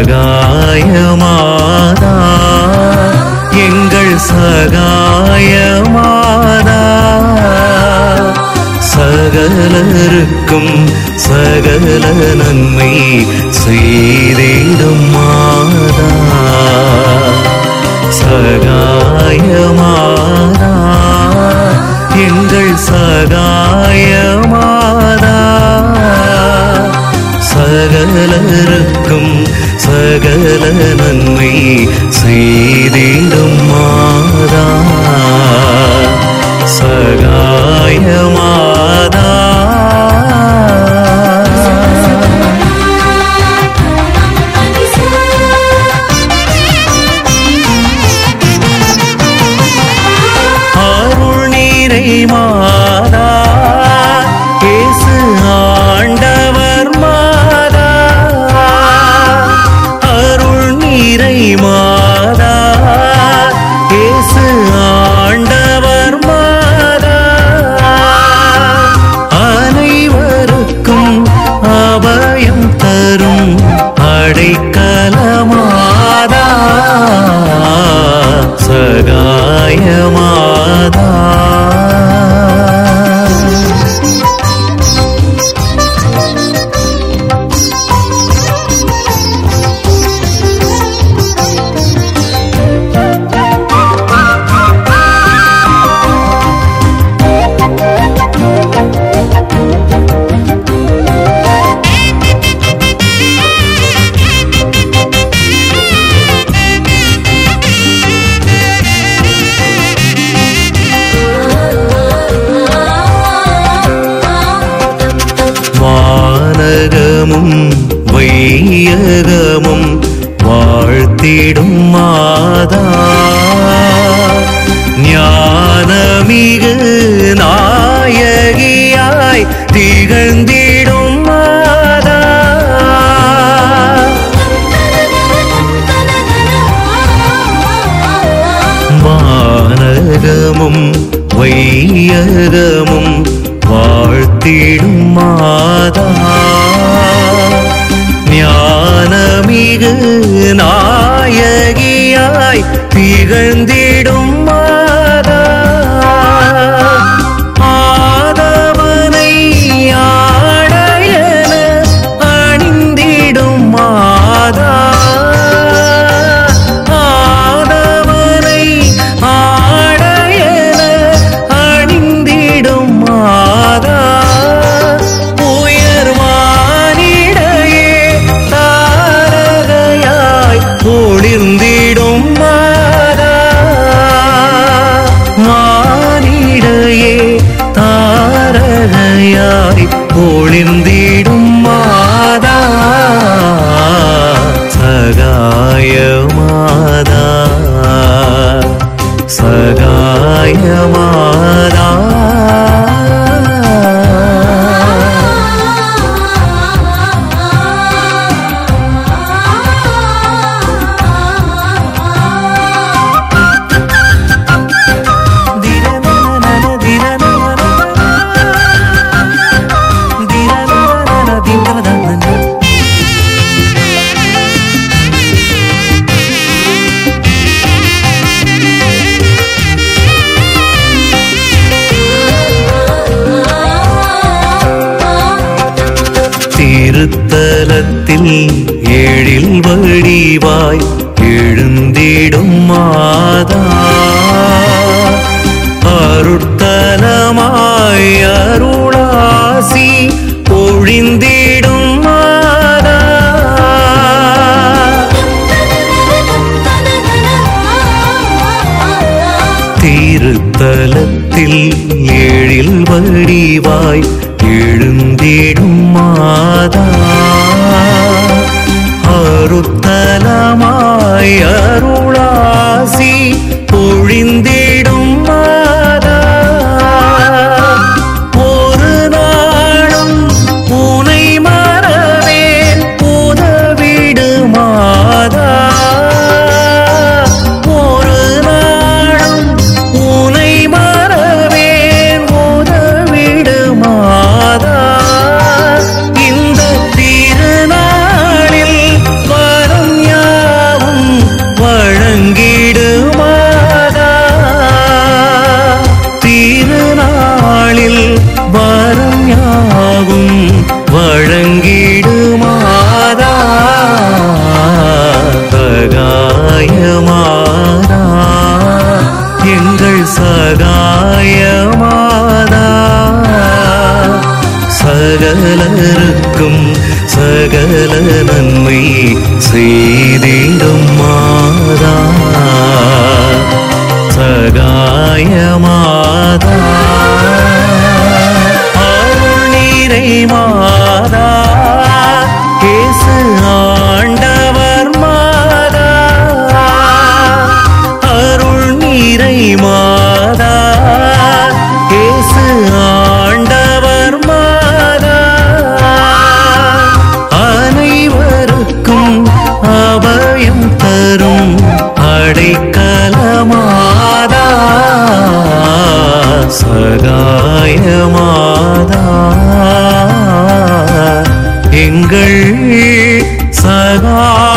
சகாயமாதா எங்கள் சகாயமாதா சகலருக்கும் சகல நன்மை செய்திடும் மாதா சகாயமாதா எங்கள் சகாயமாதா சகலருக்கும் சகல நன்மை செய்திடும் மாதா சகாயமாதா அருள் நீரை மாதா இயேசு ஆண்டவர் மாதா அருள் நீரை மாதா இயேசு ஆண்டவர் மாதா அனைவருக்கும் அபயம் தரும் அடைக்கலமாதா சகாயமாதா வானகமும் வையகமும் வாழ்த்திடும் மாதா ஞானமிகு நாயகியாய் திகழ்ந்திடும் மாதா வானகமும் வையகமும் வாழ்த்திடும் மாதா ஞானமிகு நாயகியாய் திகழ்ந்திடும் மாதா ஆதவனை ஆடையன அணிந்திடும் மாதா ஆதவனை ஆடையன அணிந்திடும் மாதா உயர்வானிடையே தாரகையாய் ஒளிர்ந்திடும் மாதா மானிடையே தாரகையாய் ஒளிர்ந்திடும் மாதா சகாயமாதா சகாயமாதா திருத்தலத்தில் ஏழில் வடிவாய் எழுந்திடும் மாதா அருட்தலமாய் அருளாசி பொழிந்திடும் மாதா திருத்தலத்தில் ஏழில் வடிவாய் எழுந்திடும் மாதா அருத்தலமாய் அருளாசி பொழிந்திடும் மாதா ஒரு சகலருக்கும் சகல நன்மை செய்திடும் மாதா சகாய மாதா அருள் நீரை மாதா இயேசு ஆண்டவர் மாதா அருள் நீரை மாதா இயேசு ஆண்டவர் மாதா அனைவருக்கும் அபயம் தரும் அடைக்கலமாதா சகாயமாதா எங்கள் சகா